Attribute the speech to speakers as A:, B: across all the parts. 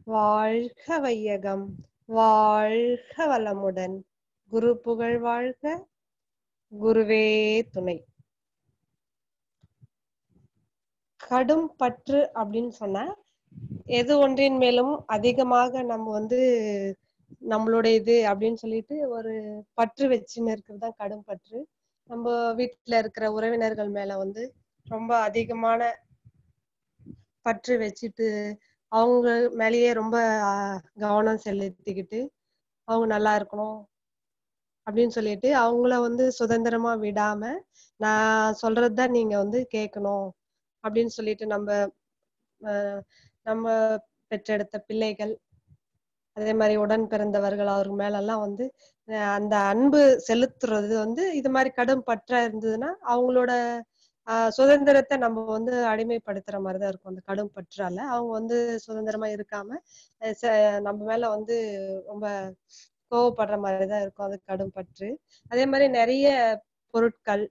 A: வாழ்க வையகம் வாழ்க வளமுடன் குரு புகழ் வாழ்க குருவே துணை கடும் பற்று அப்படின்னு சொன்னா எது ஒன்றின் மேலும் அதிகமாக நம்ம வந்து நம்மளோட இது அப்படின்னு சொல்லிட்டு ஒரு பற்று வச்சுன்னு இருக்கிறது தான் கடும் பற்று நம்ம வீட்டுல இருக்கிற உறவினர்கள் மேல வந்து ரொம்ப அதிகமான பற்று வச்சுட்டு அவங்க மேலேயே ரொம்ப ஆஹ், கவனம் செலுத்திக்கிட்டு அவங்க நல்லா இருக்கணும் அப்படின்னு சொல்லிட்டு அவங்கள வந்து சுதந்திரமா விடாம நான் சொல்றதுதான் நீங்க வந்து கேட்கணும் அப்படின்னு சொல்லிட்டு நம்ம ஆஹ், நம்ம பெற்றெடுத்த பிள்ளைகள் அதே மாதிரி உடன் பிறந்தவர்கள் அவர் மேலெல்லாம் வந்து அஹ் அந்த அன்பு செலுத்துறது வந்து இது மாதிரி கடும் பற்றா இருந்ததுன்னா அவங்களோட ஆஹ் சுதந்திரத்தை நம்ம வந்து அடிமைப்படுத்துற மாதிரிதான் இருக்கும் அந்த கடும் பற்றால அவங்க வந்து சுதந்திரமா இருக்காம அஹ் ச- நம்ம மேல வந்து ரொம்ப கோவப்படுற மாதிரிதான் இருக்கும் அது கடும் பற்று அதே மாதிரி நிறைய பொருட்கள்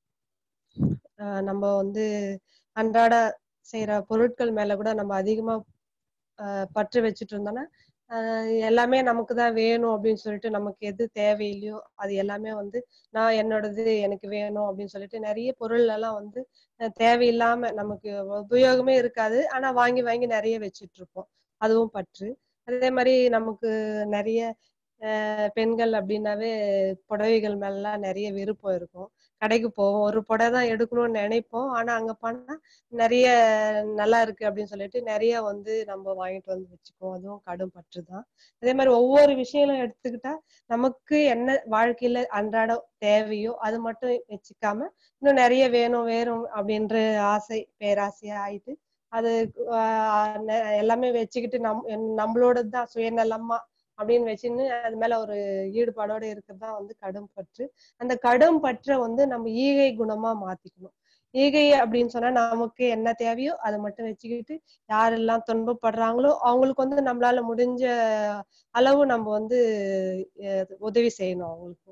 A: ஆஹ் நம்ம வந்து அன்றாட செய்யற பொருட்கள் மேல கூட நம்ம அதிகமா ஆஹ் பற்று வச்சுட்டு இருந்தோம்னா ஆஹ் எல்லாமே நமக்கு தான் வேணும் அப்படின்னு சொல்லிட்டு நமக்கு எது தேவையில்லையோ அது எல்லாமே வந்து நான் என்னோடது எனக்கு வேணும் அப்படின்னு சொல்லிட்டு நிறைய பொருள் எல்லாம் வந்து அஹ் தேவையில்லாம நமக்கு உபயோகமே இருக்காது ஆனா வாங்கி வாங்கி நிறைய வச்சிட்டு இருப்போம் அதுவும் பற்று அதே மாதிரி நமக்கு நிறைய ஆஹ் பெண்கள் அப்படின்னாவே புடவைகள் மேலாம் நிறைய விருப்பம் இருக்கும் கடைக்கு போவோம் ஒரு புடவை தான் எடுக்கணும்னு நினைப்போம் ஆனா அங்க போனா நிறைய நல்லா இருக்கு அப்படின்னு சொல்லிட்டு நிறைய வந்து நம்ம வாங்கிட்டு வந்து வச்சுக்குவோம் அதுவும் கடும் பற்று தான் அதே மாதிரி ஒவ்வொரு விஷயங்களும் எடுத்துக்கிட்டா நமக்கு என்ன வாழ்க்கையில அன்றாடம் தேவையோ அது மட்டும் வச்சுக்காம இன்னும் நிறைய வேணும் வேணும் அப்படின்ற ஆசை பேராசையா ஆயிட்டு அது ஆஹ் நெ- எல்லாமே வச்சுக்கிட்டு நம் நம்மளோட தான் சுயநலமா அப்படின்னு வச்சுன்னு அது மேல ஒரு ஈடுபாடோட இருக்கிறது தான் வந்து கடும் பற்று அந்த கடும் பற்றை வந்து நம்ம ஈகை குணமா மாத்திக்கணும் ஈகை அப்படின்னு சொன்னா நமக்கு என்ன தேவையோ அதை மட்டும் வச்சுக்கிட்டு யாரெல்லாம் துன்பப்படுறாங்களோ அவங்களுக்கு வந்து நம்மளால முடிஞ்ச அளவு நம்ம வந்து அஹ் உதவி செய்யணும் அவங்களுக்கு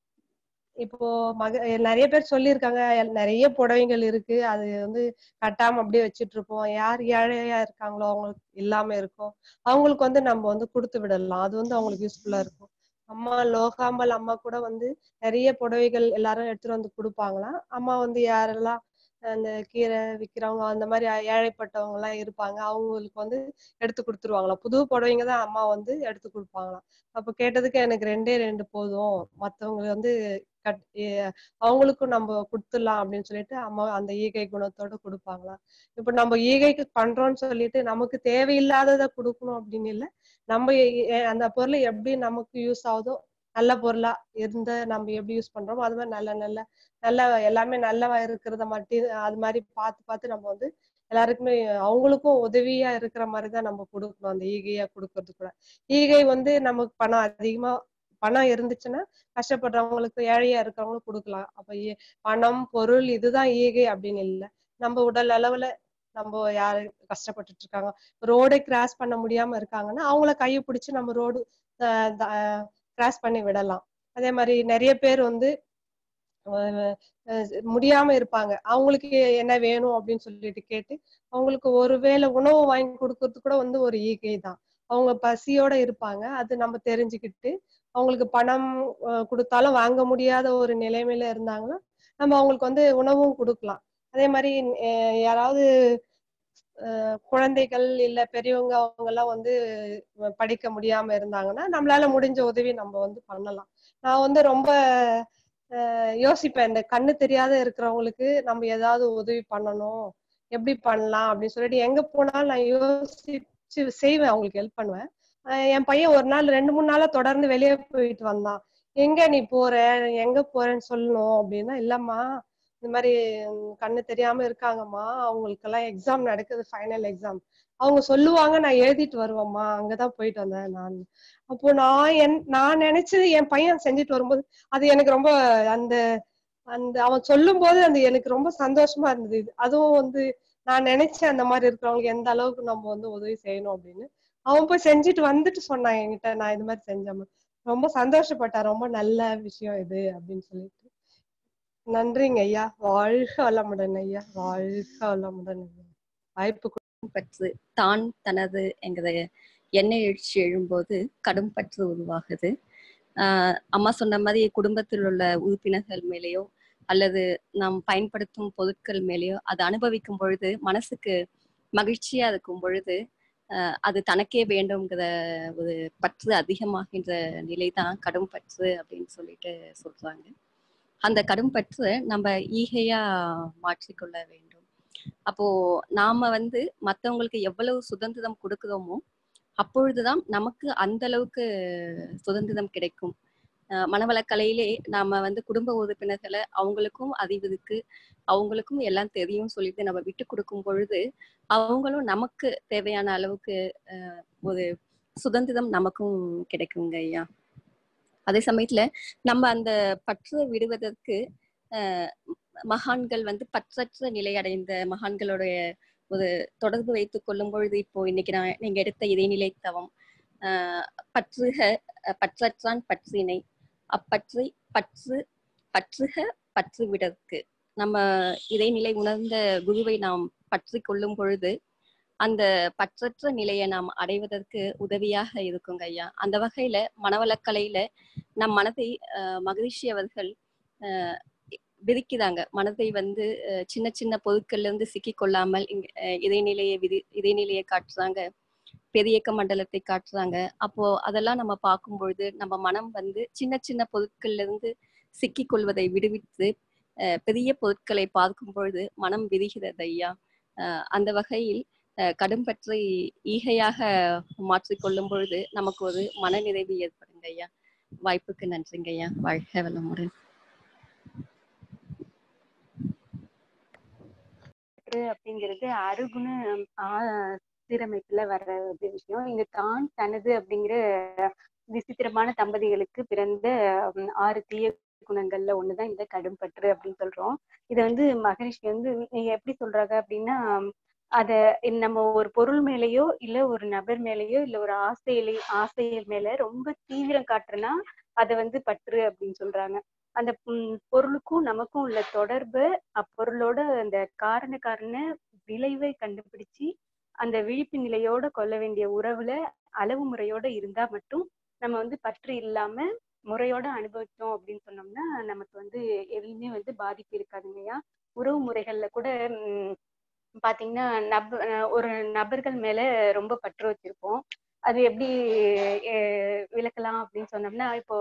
A: இப்போ மக நிறைய பேர் சொல்லியிருக்காங்க எல்- நிறைய புடவைகள் இருக்கு அது வந்து கட்டாம அப்படியே வச்சிட்டு இருப்போம் யார் ஏழையா இருக்காங்களோ அவங்களுக்கு இல்லாம இருக்கும் அவங்களுக்கு வந்து நம்ம வந்து கொடுத்து விடலாம் அது வந்து அவங்களுக்கு யூஸ்ஃபுல்லா இருக்கும் அம்மா லோகாம்பல் அம்மா கூட வந்து நிறைய புடவைகள் எல்லாரும் எடுத்துட்டு வந்து கொடுப்பாங்களாம் அம்மா வந்து யாரெல்லாம் அந்த கீரை விக்கிறவங்க அந்த மாதிரி ஏழைப்பட்டவங்க எல்லாம் இருப்பாங்க அவங்களுக்கு வந்து எடுத்து கொடுத்துருவாங்களாம் புது புடவைங்க தான் அம்மா வந்து எடுத்து கொடுப்பாங்களாம் அப்ப கேட்டதுக்கு எனக்கு ரெண்டே ரெண்டு போதும் மத்தவங்க வந்து கட் எ- அவங்களுக்கும் நம்ம கொடுத்துடலாம் அப்படின்னு சொல்லிட்டு அம்மா அந்த ஈகை குணத்தோட கொடுப்பாங்களாம் இப்ப நம்ம ஈகைக்கு பண்றோம்னு சொல்லிட்டு நமக்கு தேவையில்லாததை கொடுக்கணும் அப்படின்னு இல்லை நம்ம எ- எ- அந்த பொருள் எப்படி நமக்கு யூஸ் ஆகுதோ நல்ல பொருளா இருந்த நம்ம எப்படி யூஸ் பண்றோமோ அது மாதிரி நல்ல நல்ல நல்ல எல்லாமே நல்லவா இருக்கிறத மட்டும் அது மாதிரி பார்த்து பார்த்து நம்ம வந்து எல்லாருக்குமே அவங்களுக்கும் உதவியா இருக்கிற மாதிரி தான் நம்ம கொடுக்கணும் அந்த ஈகையா கொடுக்கறது கூட ஈகை வந்து நமக்கு பணம் அதிகமா பணம் இருந்துச்சுன்னா கஷ்டப்படுறவங்களுக்கு ஏழையா இருக்கிறவங்களுக்கு கொடுக்கலாம் அப்ப ஈ- பணம் பொருள் இதுதான் ஈகை அப்படின்னு இல்லை நம்ம உடல் அளவுல நம்ம யாரு கஷ்டப்பட்டுட்டு இருக்காங்க ரோடை கிராஸ் பண்ண முடியாம இருக்காங்கன்னா அவங்கள கையை பிடிச்சு நம்ம ரோடு கிராஸ் பண்ணி விடலாம் அதே மாதிரி நிறைய பேர் வந்து அஹ் அஹ் முடியாம இருப்பாங்க அவங்களுக்கு என்ன வேணும் அப்படின்னு சொல்லிட்டு கேட்டு அவங்களுக்கு ஒருவேளை உணவு வாங்கி கொடுக்கறது கூட வந்து ஒரு ஈகை தான் அவங்க பசியோட இருப்பாங்க அது நம்ம தெரிஞ்சுக்கிட்டு அவங்களுக்கு பணம் அஹ் கொடுத்தாலும் வாங்க முடியாத ஒரு நிலைமையில இருந்தாங்கன்னா நம்ம அவங்களுக்கு வந்து உணவும் கொடுக்கலாம் அதே மாதிரி அஹ் யாராவது அஹ் குழந்தைகள் இல்ல பெரியவங்க அவங்க எல்லாம் வந்து அஹ் படிக்க முடியாம இருந்தாங்கன்னா நம்மளால முடிஞ்ச உதவி நம்ம வந்து பண்ணலாம் நான் வந்து ரொம்ப அஹ் யோசிப்பேன் இந்த கண்ணு தெரியாத இருக்கிறவங்களுக்கு நம்ம ஏதாவது உதவி பண்ணணும் எப்படி பண்ணலாம் அப்படின்னு சொல்லிட்டு எங்க போனாலும் நான் யோசிச்சு செய்வேன் அவங்களுக்கு ஹெல்ப் பண்ணுவேன் அஹ் என் பையன் ஒரு நாள் ரெண்டு மூணு நாளா தொடர்ந்து வெளியே போயிட்டு வந்தான் எங்க நீ போற எங்க போறேன்னு சொல்லணும் அப்படின்னா இல்லம்மா இந்த மாதிரி உம், கண்ணு தெரியாம இருக்காங்கம்மா அவங்களுக்கெல்லாம் எக்ஸாம் நடக்குது ஃபைனல் எக்ஸாம் அவங்க சொல்லுவாங்க நான் எழுதிட்டு வருவேம்மா அங்கதான் போயிட்டு வந்தேன் நான் அப்போ நான் என் நான் நினைச்சது என் பையன் செஞ்சுட்டு வரும்போது அது எனக்கு ரொம்ப அந்த அந்த அவன் சொல்லும் போது அந்த எனக்கு ரொம்ப சந்தோஷமா இருந்தது இது. அதுவும் வந்து நான் நினைச்சேன் அந்த மாதிரி இருக்கிறவங்களுக்கு எந்த அளவுக்கு நம்ம வந்து உதவி செய்யணும் அப்படின்னு அவன் போய் செஞ்சுட்டு வந்துட்டு சொன்னான் என்கிட்ட நான் இது மாதிரி செஞ்சேன் ரொம்ப சந்தோஷப்பட்டான் ரொம்ப நல்ல விஷயம் இது அப்படின்னு சொல்லிட்டு நன்றிங்க ஐயா வாழ்க வளமுடன் ஐயா வாழ்க வளமுடன் ஐயா வாய்ப்பு கொடு-
B: பற்று தான் தனது என்கிற எண்ணெய் எழுச்சி எழும்போது கடும் பற்று உருவாகுது ஆஹ் அம்மா சொன்ன மாதிரி குடும்பத்தில் உள்ள உறுப்பினர்கள் மேலேயோ அல்லது நாம் பயன்படுத்தும் பொருட்கள் மேலேயோ அதை அனுபவிக்கும் பொழுது மனசுக்கு மகிழ்ச்சியா இருக்கும் பொழுது ஆஹ் அது தனக்கே வேண்டும்ங்கிற ஒரு பற்று அதிகமாகின்ற நிலை தான் கடும் பற்று அப்படின்னு சொல்லிட்டு சொல்றாங்க அந்த கடும் பற்று நம்ம ஈகையா மாற்றிக்கொள்ள வேண்டும் அப்போ நாம வந்து மத்தவங்களுக்கு எவ்வளவு சுதந்திரம் கொடுக்கிறோமோ அப்பொழுதுதான் நமக்கு அந்த அளவுக்கு சுதந்திரம் கிடைக்கும் அஹ் மனவளக்கலையிலே நாம வந்து குடும்ப உறுப்பினர்களை அவங்களுக்கும் அறிவு இருக்கு அவங்களுக்கும் எல்லாம் தெரியும் சொல்லிட்டு நம்ம விட்டு கொடுக்கும் பொழுது அவங்களும் நமக்கு தேவையான அளவுக்கு அஹ் ஒரு சுதந்திரம் நமக்கும் கிடைக்குங்க ஐயா அதே சமயத்துல நம்ம அந்த பற்று விடுவதற்கு அஹ் மகான்கள் வந்து பற்றற்ற நிலை அடைந்த மகான்களுடைய ஒரு தொடர்பு வைத்துக் கொள்ளும் பொழுது இப்போ இன்னைக்கு நான் நீங்க எடுத்த இடைநிலை தவம் ஆஹ் பற்றுக பற்றற்றான் பற்றினை அப்பற்றை பற்று பற்றுக பற்று விடற்கு நம்ம இடைநிலை உணர்ந்த குருவை நாம் பற்றி கொள்ளும் பொழுது அந்த பற்றற்ற நிலையை நாம் அடைவதற்கு உதவியாக இருக்குங்க ஐயா அந்த வகையில மனவளக்கலையில நம் மனதை அஹ் மகரிஷி அவர்கள் அஹ் விரிக்கிறாங்க மனதை வந்து அஹ் சின்ன சின்ன பொருட்கள்ல இருந்து சிக்கி கொள்ளாமல் இங்க அஹ் இடைநிலையை விதி இடைநிலையை காட்டுறாங்க பெரியக்க மண்டலத்தை காட்டுறாங்க அப்போ அதெல்லாம் நம்ம பார்க்கும் பொழுது நம்ம மனம் வந்து சின்ன சின்ன பொருட்கள்ல இருந்து சிக்கி கொள்வதை விடுவித்து அஹ் பெரிய பொருட்களை பார்க்கும் பொழுது மனம் விரிகிறது ஐயா அஹ் அந்த வகையில் அஹ் கடும்பற்றை ஈகையாக மாற்றிக்கொள்ளும் பொழுது நமக்கு ஒரு மனநிறைவு ஏற்படுங்க ஐயா வாய்ப்புக்கு நன்றிங்க ஐயா வாழ்க வளமுடன்
C: பற்று அப்படிங்கிறது அருகுண ஆ- சீரமைப்புல வர்ற ஒரு விஷயம் இங்க தான் தனது அப்படிங்கிற விசித்திரமான தம்பதிகளுக்கு பிறந்த ம், ஆறு தீய குணங்கள்ல ஒண்ணுதான் இந்த கடும்பற்று அப்படின்னு சொல்றோம் இதை வந்து மகரிஷி வந்து நீங்க எப்படி சொல்றாங்க அப்படின்னா அத நம்ம ஒரு பொருள் மேலேயோ இல்ல ஒரு நபர் மேலேயோ இல்ல ஒரு ஆசையிலே ஆசையில் மேல ரொம்ப தீவிரம் காட்டுறனா அதை வந்து பற்று அப்படின்னு சொல்றாங்க அந்த ம், பொருளுக்கும் நமக்கும் உள்ள தொடர்பு அப்பொருளோட அந்த காரண காரண விளைவை கண்டுபிடிச்சு அந்த விழிப்பு நிலையோட கொள்ள வேண்டிய உறவுல அளவு முறையோட இருந்தா மட்டும் நம்ம வந்து பற்று இல்லாம முறையோட அனுபவிச்சோம் அப்படின்னு சொன்னோம்னா நமக்கு வந்து எதுவுமே வந்து பாதிப்பு இருக்காதுங்கய்யா உறவு முறைகள்ல கூட ம், பாத்தீங்கன்னா நப அஹ் ஒரு நபர்கள் மேல ரொம்ப பற்று வச்சிருப்போம் அது எப்படி அஹ் விளக்கலாம் அப்படின்னு சொன்னோம்னா இப்போ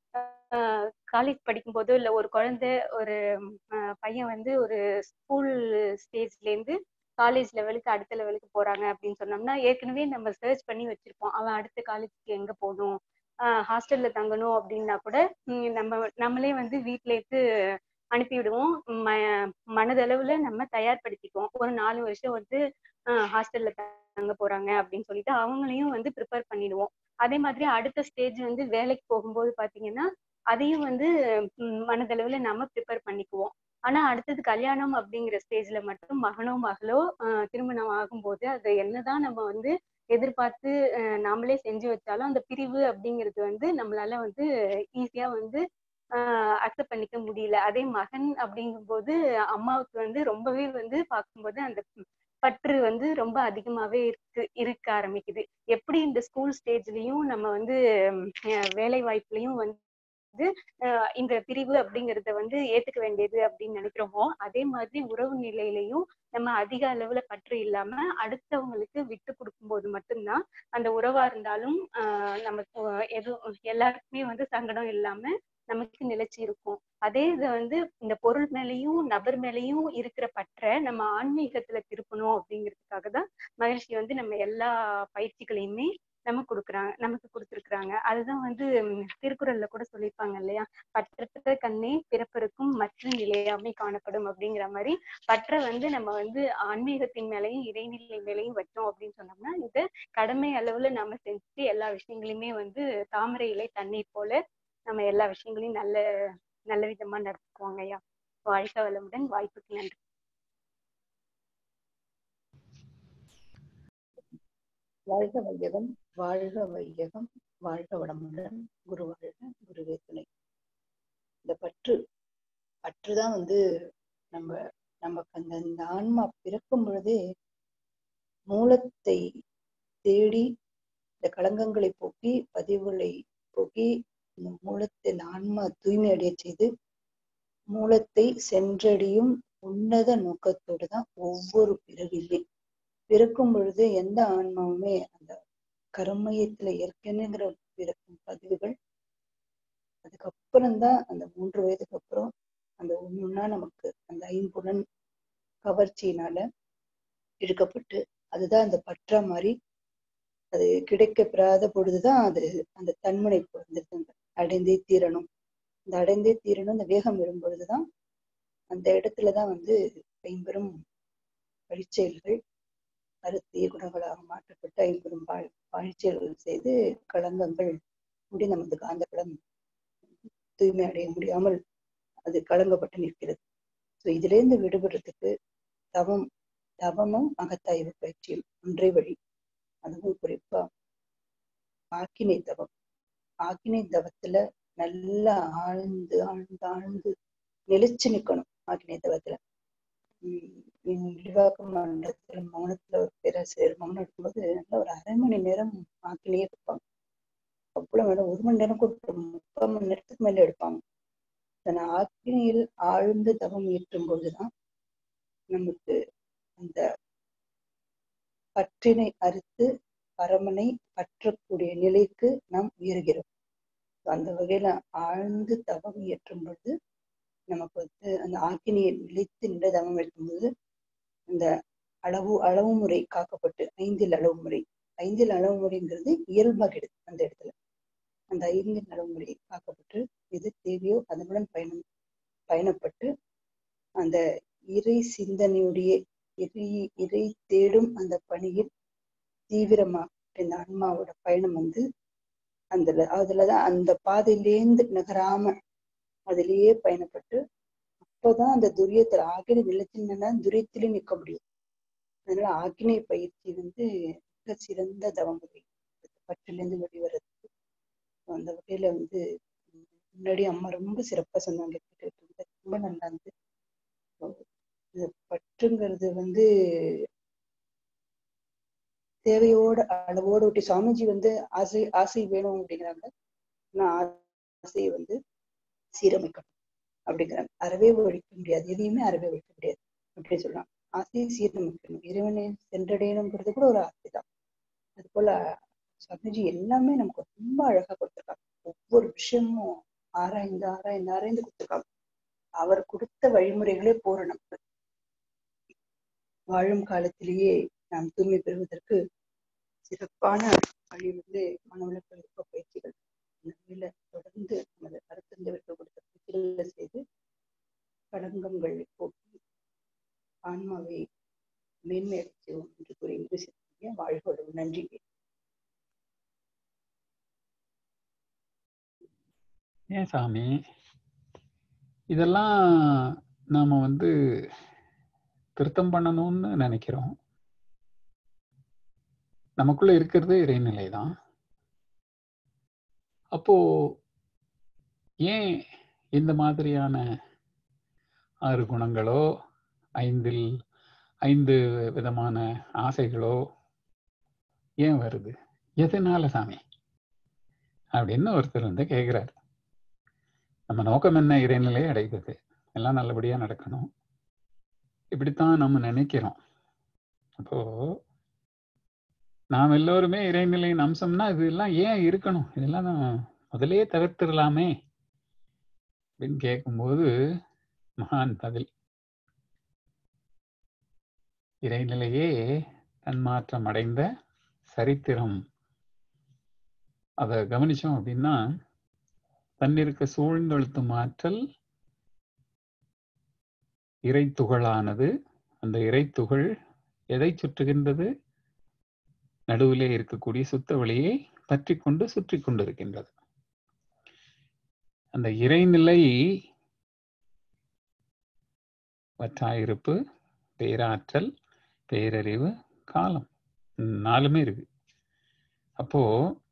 C: காலேஜ் படிக்கும் போதோ இல்ல ஒரு குழந்தை ஒரு அஹ் பையன் வந்து ஒரு ஸ்கூல் ஸ்டேஜ்ல இருந்து காலேஜ் லெவலுக்கு அடுத்த லெவலுக்கு போறாங்க அப்படின்னு சொன்னோம்னா ஏற்கனவே நம்ம சர்ச் பண்ணி வச்சிருப்போம் அவன் அடுத்த காலேஜுக்கு எங்க போகணும் ஹாஸ்டல்ல தங்கணும் அப்படின்னா கூட உம் நம்ம நம்மளே வந்து வீட்ல இருந்து அனுப்பி விடுவோம் ம மனதளவுல நம்ம தயார்படுத்திக்குவோம் ஒரு நாலு வருஷம் வந்து ஹாஸ்டல்ல தங்க போறாங்க அப்படின்னு சொல்லிட்டு அவங்களையும் வந்து ப்ரிப்பேர் பண்ணிடுவோம் அதே மாதிரி அடுத்த ஸ்டேஜ் வந்து வேலைக்கு போகும்போது பாத்தீங்கன்னா அதையும் வந்து உம் மனதளவுல நம்ம ப்ரிப்பேர் பண்ணிக்குவோம் ஆனா அடுத்தது கல்யாணம் அப்படிங்கிற ஸ்டேஜ்ல மட்டும் மகனோ மகளோ ஆஹ் திருமணம் ஆகும்போது அதை என்னதான் நம்ம வந்து எதிர்பார்த்து ஆஹ் நாமளே செஞ்சு வச்சாலும் அந்த பிரிவு அப்படிங்கிறது வந்து நம்மளால வந்து ஈஸியா வந்து ஆஹ் அக்செப்ட் பண்ணிக்க முடியல அதே மகன் அப்படிங்கும்போது அம்மாவுக்கு வந்து ரொம்பவே வந்து பார்க்கும்போது அந்த பற்று வந்து ரொம்ப அதிகமாவே இருக்கு இருக்க ஆரம்பிக்குது எப்படி இந்த ஸ்கூல் ஸ்டேஜ்லயும் நம்ம வந்து அஹ் வேலை வாய்ப்புலயும் வந்து அஹ் இந்த பிரிவு அப்படிங்கறத வந்து ஏத்துக்க வேண்டியது அப்படின்னு நினைக்கிறோமோ அதே மாதிரி உறவு நிலையிலையும் நம்ம அதிக அளவுல பற்று இல்லாம அடுத்தவங்களுக்கு விட்டு கொடுக்கும்போது மட்டும்தான் அந்த உறவா இருந்தாலும் ஆஹ் நமக்கு எதுவும் எல்லாருக்குமே வந்து சங்கடம் இல்லாம நமக்கு நிலைச்சு இருக்கும் அதே இது வந்து இந்த பொருள் மேலயும் நபர் மேலயும் இருக்கிற பற்ற நம்ம ஆன்மீகத்துல திருப்பணும் அப்படிங்கிறதுக்காக தான் மகிழ்ச்சி வந்து நம்ம எல்லா பயிற்சிகளையுமே நமக்கு கொடுக்குறாங்க நமக்கு கொடுத்துருக்குறாங்க அதுதான் வந்து உம், திருக்குறள்ல கூட சொல்லியிருப்பாங்க இல்லையா பற்றற்ற கண்ணே பிறப்பருக்கும் மற்ற நிலையாமை காணப்படும் அப்படிங்கிற மாதிரி பற்ற வந்து நம்ம வந்து ஆன்மீகத்தின் மேலையும் இறைநிலை மேலையும் வச்சோம் அப்படின்னு சொன்னோம்னா இது கடமை அளவுல நம்ம செஞ்சுட்டு எல்லா விஷயங்களையுமே வந்து தாமரை இலை தண்ணீர் போல நம்ம எல்லா விஷயங்களையும் நல்ல நல்ல விதமா நடத்துக்குவாங்க ஐயா வாழ்க வளமுடன் வாய்ப்புக்கு நன்றி
D: வாழ்க வையகம் வாழ்க வையகம் வாழ்க வளமுடன் குரு வாழ்க குருவே துணை இந்த பற்று பற்று தான் வந்து நம்ம நமக்கு அந்த இந்த ஆன்மா பிறக்கும் பொழுதே மூலத்தை தேடி இந்த களங்கங்களை போக்கி பதிவுகளை போக்கி இந்த மூலத்தின் ஆன்மா தூய்மை அடைய செய்து மூலத்தை சென்றடையும் உன்னத நோக்கத்தோடு தான் ஒவ்வொரு பிறவிலே பிறக்கும் பொழுது எந்த ஆன்மாவுமே அந்த கருமையத்துல ஏற்கனவேங்கிற பிறக்கும் பதிவுகள் அதுக்கப்புறம்தான் அந்த மூன்று வயதுக்கு அப்புறம் அந்த ஒண்ணுன்னா நமக்கு அந்த ஐம்புலன் கவர்ச்சியினால இழுக்கப்பட்டு அதுதான் அந்த பற்றா மாதிரி அது கிடைக்க பெறாத பொழுதுதான் அது அந்த தன்முனைப்பு வந்துருதுங்க அடைந்தே தீரணும் இந்த அடைந்தே தீரணும் இந்த வேகம் வரும் பொழுதுதான் அந்த இடத்துலதான் வந்து ஐம்பெரும் வழிச்செயல்கள் அறுத்திய குணங்களாக மாற்றப்பட்டு ஐம்பெரும் வாழ் வாழ்ச்செயல்கள் செய்து களங்கங்கள் முடி நமது காந்தபலம் தூய்மை அடைய முடியாமல் அது கலங்கப்பட்டு நிற்கிறது ஸோ இதுல இருந்து விடுபடுறதுக்கு தவம் தவமும் அகத்தாய்வு பயிற்சியும் ஒன்றை வழி அதுவும் குறிப்பா ஆக்கினை தவம் ஆக்கினை தவத்துல நல்லா ஆழ்ந்து ஆழ்ந்து ஆழ்ந்து நெளிச்சு நிக்கணும் ஆக்கினை தவத்துல உம் விரிவாக்க மண்டலத்துல மௌனத்துல ஒரு பேராசிரியர் மௌனம் எடுக்கும்போது நல்லா ஒரு அரை மணி நேரம் ஆக்கினையே கொடுப்பாங்க அவ்வளவு வேணும் ஒரு மணி நேரம் கூட முக்கால் மணி நேரத்துக்கு மேல எடுப்பாங்க தன் ஆக்கினையில் ஆழ்ந்து தவம் ஏற்றும் பொழுதுதான் நமக்கு அந்த பற்றினை அறுத்து பரமனை பற்றக்கூடிய நிலைக்கு நாம் உயர்கிறோம் அந்த வகையில ஆழ்ந்து தவம் இயற்றும் பொழுது நமக்கு வந்து அந்த ஆக்கினியை நிலைத்து நின்ற தவம் எடுக்கும்போது அந்த அளவு அளவு முறை காக்கப்பட்டு ஐந்தில் அளவு முறை ஐந்தில் அளவு முறைங்கிறது இயல்பாகிடுது அந்த இடத்துல அந்த ஐந்தில் அளவு முறை காக்கப்பட்டு எது தேவையோ அதனுடன் பயணம் பயணப்பட்டு அந்த இறை சிந்தனையுடைய இறை இறை தேடும் அந்த பணியில் தீவிரமாக இந்த ஆன்மாவோட பயணம் வந்து அந்த அதுலதான் அந்த பாதையிலேந்து நகராம அதிலேயே பயணப்பட்டு அப்போதான் அந்த துரியத்துல ஆக்கினை நிலத்தினா துரியத்திலே நிற்க முடியும் அதனால ஆக்கினை பயிற்சி வந்து மிக சிறந்த தவமுறை பற்றிலிருந்து வெளிவரதுக்கு அந்த வகையில வந்து முன்னாடி அம்மா ரொம்ப சிறப்பா சொன்னாங்க கேட்டுட்டு ரொம்ப நல்லா இருந்து இது பற்றுங்கிறது வந்து தேவையோட அளவோட விட்டு சுவாமிஜி வந்து ஆசை ஆசை வேணும் அப்படிங்கிறாங்க ஆனா ஆசையை வந்து சீரமைக்கணும் அப்படிங்கிறாங்க அறவே ஒழிக்க முடியாது எதையுமே அறவே ஒழிக்க முடியாது அப்படின்னு சொல்லலாம் ஆசையை சீரமைக்கணும் இறைவனை சென்றடையணுங்கிறது கூட ஒரு ஆசை தான் அது போல சுவாமிஜி எல்லாமே நமக்கு ரொம்ப அழகா கொடுத்துருக்காங்க ஒவ்வொரு விஷயமும் ஆராய்ந்து ஆராய்ந்து ஆராய்ந்து கொடுத்துருக்காங்க அவர் கொடுத்த வழிமுறைகளே போறோம் நமக்கு வாழும் காலத்திலேயே நாம் தூய்மை பெறுவதற்கு சிறப்பான வழி வந்து மனவளக்கல்வி பயிற்சிகள் இந்த தொடர்ந்து நமது கருத்தந்தவிற்கு கொடுத்த பயிற்சிகளை செய்து களங்கங்கள் போக்கி ஆன்மாவை மேன்மை செய்வோம் என்று கூறி இங்கு வாழ்வோடும் நன்றி
E: ஏன் சாமி இதெல்லாம் நாம வந்து திருத்தம் பண்ணணும்னு நினைக்கிறோம் நமக்குள்ள இருக்கிறது இறைநிலை தான் அப்போ ஏன் இந்த மாதிரியான ஆறு குணங்களோ ஐந்தில் ஐந்து விதமான ஆசைகளோ ஏன் வருது எதனால சாமி அப்படின்னு ஒருத்தர் வந்து கேட்கிறாரு நம்ம நோக்கம் என்ன இறைநிலையை அடைகிறது எல்லாம் நல்லபடியா நடக்கணும் இப்படித்தான் நம்ம நினைக்கிறோம் அப்போ நாம் எல்லோருமே இறைநிலையின் அம்சம்னா இதெல்லாம் ஏன் இருக்கணும் இதெல்லாம் நம்ம முதலே தவிர்த்திடலாமே அப்படின்னு கேட்கும்போது மகான் பதில் இறைநிலையே தன்மாற்றம் அடைந்த சரித்திரம் அதை கவனிச்சோம் அப்படின்னா தன்னிருக்க சூழ்ந்தெழுத்தும் ஆற்றல் இறை துகளானது அந்த இறை துகள் எதை சுற்றுகின்றது நடுவிலே இருக்கக்கூடிய சுத்த வழியை பற்றி கொண்டு சுற்றி கொண்டிருக்கின்றது அந்த இறைநிலை வற்றாயிருப்பு பேராற்றல் பேரறிவு காலம் நாலுமே இருக்கு அப்போ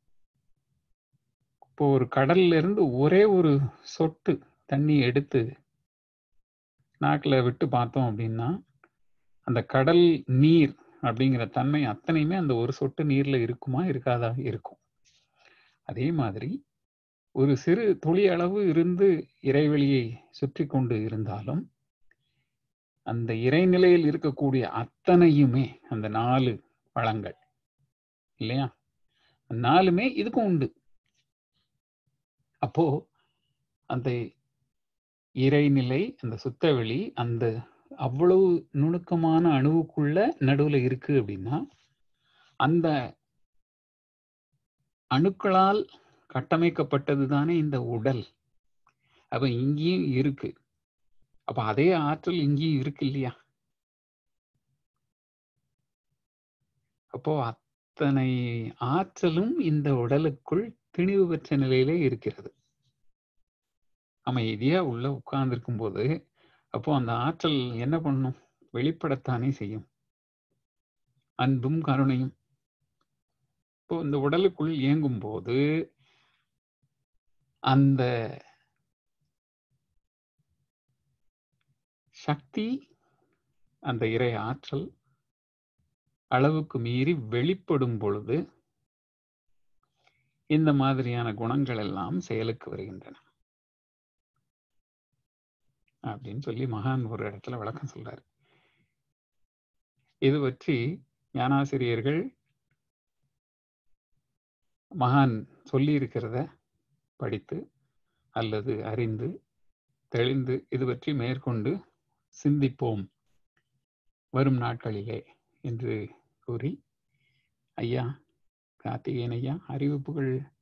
E: இப்போ ஒரு கடல்ல இருந்து ஒரே ஒரு சொட்டு தண்ணி எடுத்து நாக்கில் விட்டு பார்த்தோம் அப்படின்னா அந்த கடல் நீர் அப்படிங்கிற தன்மை அத்தனையுமே அந்த ஒரு சொட்டு நீர்ல இருக்குமா இருக்காதா இருக்கும் அதே மாதிரி ஒரு சிறு துளி அளவு இருந்து இறைவெளியை சுற்றி கொண்டு இருந்தாலும் அந்த இறைநிலையில் இருக்கக்கூடிய அத்தனையுமே அந்த நாலு வளங்கள் இல்லையா நாலுமே இதுக்கும் உண்டு அப்போ அந்த இறைநிலை அந்த சுத்தவெளி அந்த அவ்வளவு நுணுக்கமான அணுவுக்குள்ள நடுவுல இருக்கு அப்படின்னா அந்த அணுக்களால் கட்டமைக்கப்பட்டது தானே இந்த உடல் அப்ப இங்கேயும் இருக்கு அப்ப அதே ஆற்றல் இங்கேயும் இருக்கு இல்லையா அப்போ அத்தனை ஆற்றலும் இந்த உடலுக்குள் திணிவு பெற்ற நிலையிலே இருக்கிறது அமைதியா உள்ள உட்கார்ந்துருக்கும் போது அப்போ அந்த ஆற்றல் என்ன பண்ணும் வெளிப்படத்தானே செய்யும் அன்பும் கருணையும் இப்போ இந்த உடலுக்குள் இயங்கும் போது அந்த சக்தி அந்த இறை ஆற்றல் அளவுக்கு மீறி வெளிப்படும் பொழுது இந்த மாதிரியான குணங்கள் எல்லாம் செயலுக்கு வருகின்றன அப்படின்னு சொல்லி மகான் ஒரு இடத்துல விளக்கம் சொல்றாரு இது பற்றி ஞானாசிரியர்கள் மகான் சொல்லி இருக்கிறத படித்து அல்லது அறிந்து தெளிந்து இது பற்றி மேற்கொண்டு சிந்திப்போம் வரும் நாட்களிலே என்று கூறி ஐயா கார்த்திகேயன் ஐயா அறிவிப்புகள்